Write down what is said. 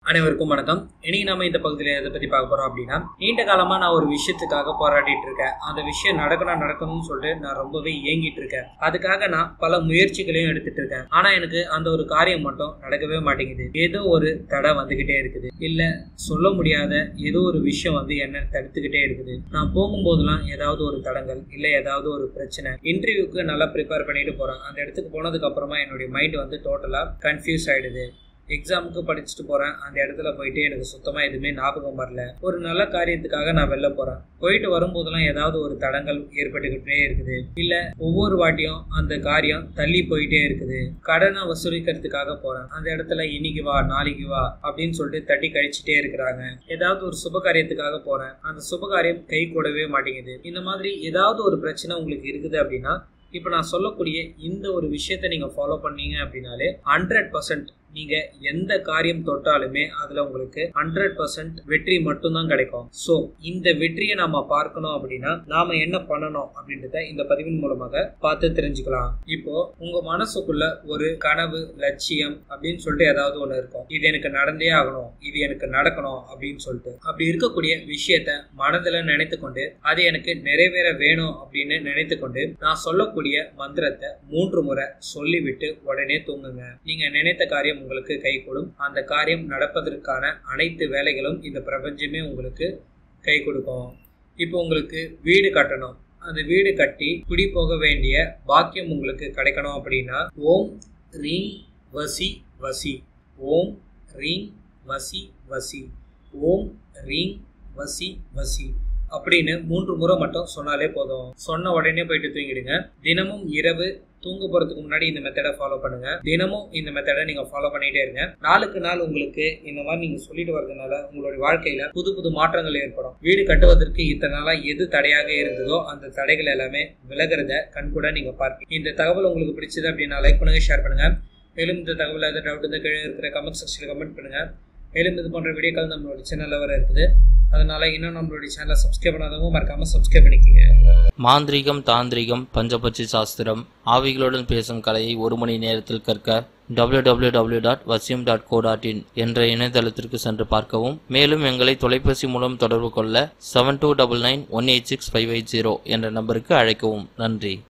அனைவருக்கும் வணக்கம் இன்னைக்கு நம்ம இந்த பகுதியில் எதை பற்றி பார்க்க போகிறோம் அப்படின்னா நீண்ட காலமாக நான் ஒரு விஷயத்துக்காக போராடிட்டு இருக்கேன் அந்த விஷயம் நடக்கணும் நடக்கணும்னு சொல்லிட்டு நான் ரொம்பவே ஏங்கிட்டு இருக்கேன் அதுக்காக நான் பல முயற்சிகளையும் எடுத்துட்டு இருக்கேன் ஆனால் எனக்கு அந்த ஒரு காரியம் மட்டும் நடக்கவே மாட்டேங்குது ஏதோ ஒரு தடை வந்துக்கிட்டே இருக்குது இல்லை சொல்ல முடியாத ஏதோ ஒரு விஷயம் வந்து என்ன தடுத்துக்கிட்டே இருக்குது நான் போகும்போதெல்லாம் ஏதாவது ஒரு தடங்கள் இல்லை ஏதாவது ஒரு பிரச்சனை இன்டர்வியூக்கு நல்லா ப்ரிப்பேர் பண்ணிட்டு போகிறேன் அந்த இடத்துக்கு போனதுக்கு அப்புறமா என்னுடைய மைண்ட் வந்து டோட்டலாக கன்ஃபியூஸ் ஆயிடுது எக்ஸாமுக்கு படிச்சுட்டு போகிறேன் அந்த இடத்துல போயிட்டு எனக்கு சுத்தமாக எதுவுமே ஞாபகம் வரல ஒரு நல்ல காரியத்துக்காக நான் வெளில போகிறேன் போயிட்டு வரும்போதெல்லாம் ஏதாவது ஒரு தடங்கள் ஏற்பட்டுக்கிட்டே இருக்குது இல்லை ஒவ்வொரு வாட்டியும் அந்த காரியம் தள்ளி போயிட்டே இருக்குது கடனை வசூலிக்கிறதுக்காக போகிறேன் அந்த இடத்துல இன்னைக்கு வா நாளைக்கு வா அப்படின்னு சொல்லிட்டு தட்டி கழிச்சிட்டே இருக்கிறாங்க ஏதாவது ஒரு சுப காரியத்துக்காக போகிறேன் அந்த சுப காரியம் கை கூடவே மாட்டேங்குது இந்த மாதிரி ஏதாவது ஒரு பிரச்சனை உங்களுக்கு இருக்குது அப்படின்னா இப்போ நான் சொல்லக்கூடிய இந்த ஒரு விஷயத்தை நீங்கள் ஃபாலோ பண்ணீங்க அப்படின்னாலே ஹண்ட்ரட் பர்சன்ட் நீங்கள் எந்த காரியம் தொட்டாலுமே அதில் உங்களுக்கு ஹண்ட்ரட் பர்சன்ட் வெற்றி மட்டும்தான் கிடைக்கும் ஸோ இந்த வெற்றியை நாம பார்க்கணும் அப்படின்னா நாம என்ன பண்ணணும் அப்படின்றத இந்த பதிவின் மூலமாக பார்த்து தெரிஞ்சுக்கலாம் இப்போ உங்க மனசுக்குள்ள ஒரு கனவு லட்சியம் அப்படின்னு சொல்லிட்டு ஏதாவது ஒன்று இருக்கும் இது எனக்கு நடந்தே ஆகணும் இது எனக்கு நடக்கணும் அப்படின்னு சொல்லிட்டு அப்படி இருக்கக்கூடிய விஷயத்த மனதில் நினைத்து கொண்டு அது எனக்கு நிறைவேற வேணும் அப்படின்னு நினைத்து கொண்டு நான் சொல்லக்கூடிய மந்திரத்தை மூன்று முறை சொல்லிவிட்டு உடனே தூங்குங்க நீங்க நினைத்த காரியம் உங்களுக்கு கைகூடும் அந்த காரியம் நடப்பதற்கான அனைத்து வேலைகளும் இந்த பிரபஞ்சமே உங்களுக்கு கை கொடுக்கும் இப்போ உங்களுக்கு வீடு கட்டணும் அந்த வீடு கட்டி குடி போக வேண்டிய பாக்கியம் உங்களுக்கு கிடைக்கணும் அப்படின்னா ஓம் ரீம் வசி வசி ஓம் ரீம் வசி வசி ஓம் ரீம் வசி வசி அப்படின்னு மூன்று முறை மட்டும் சொன்னாலே போதும் சொன்ன உடனே போயிட்டு தூங்கிடுங்க தினமும் இரவு தூங்க போறதுக்கு முன்னாடி இந்த மெத்தடை ஃபாலோ பண்ணுங்க தினமும் இந்த மெத்தடை நீங்க ஃபாலோ பண்ணிட்டே இருங்க நாளுக்கு நாள் உங்களுக்கு இந்த மாதிரி நீங்க சொல்லிட்டு வரதுனால உங்களுடைய வாழ்க்கையில புது புது மாற்றங்கள் ஏற்படும் வீடு கட்டுவதற்கு இத்தனை நாளா எது தடையாக இருந்ததோ அந்த தடைகள் எல்லாமே விலகிறத கண்கூட நீங்க பார்ப்பீங்க இந்த தகவல் உங்களுக்கு பிடிச்சது அப்படின்னா லைக் பண்ணுங்க ஷேர் பண்ணுங்க மேலும் இந்த தகவல் ஏதாவது டவுட் இந்த கீழே இருக்கிற கமெண்ட் செக்ஷனில் கமெண்ட் பண்ணுங்க மேலும் இது போன்ற வீடியோக்கள் நம்மளோட சேனலில் வர இருக்குது அதனால இன்னும் நம்மளுடைய சேனலை சப்ஸ்கிரைப் பண்ணாதவங்க மறக்காம சப்ஸ்கிரைப் பண்ணிக்கோங்க மாந்திரிகம் தாந்திரிகம் பஞ்சபட்சி சாஸ்திரம் ஆவிகளுடன் பேசும் கலையை ஒரு மணி நேரத்தில் கற்க www.vasyam.co.in டாட் வசியம் டாட் கோ டாட் இன் என்ற இணையதளத்திற்கு சென்று பார்க்கவும் மேலும் எங்களை தொலைபேசி மூலம் தொடர்பு கொள்ள seven two double nine one eight six five eight zero என்ற நம்பருக்கு அழைக்கவும் நன்றி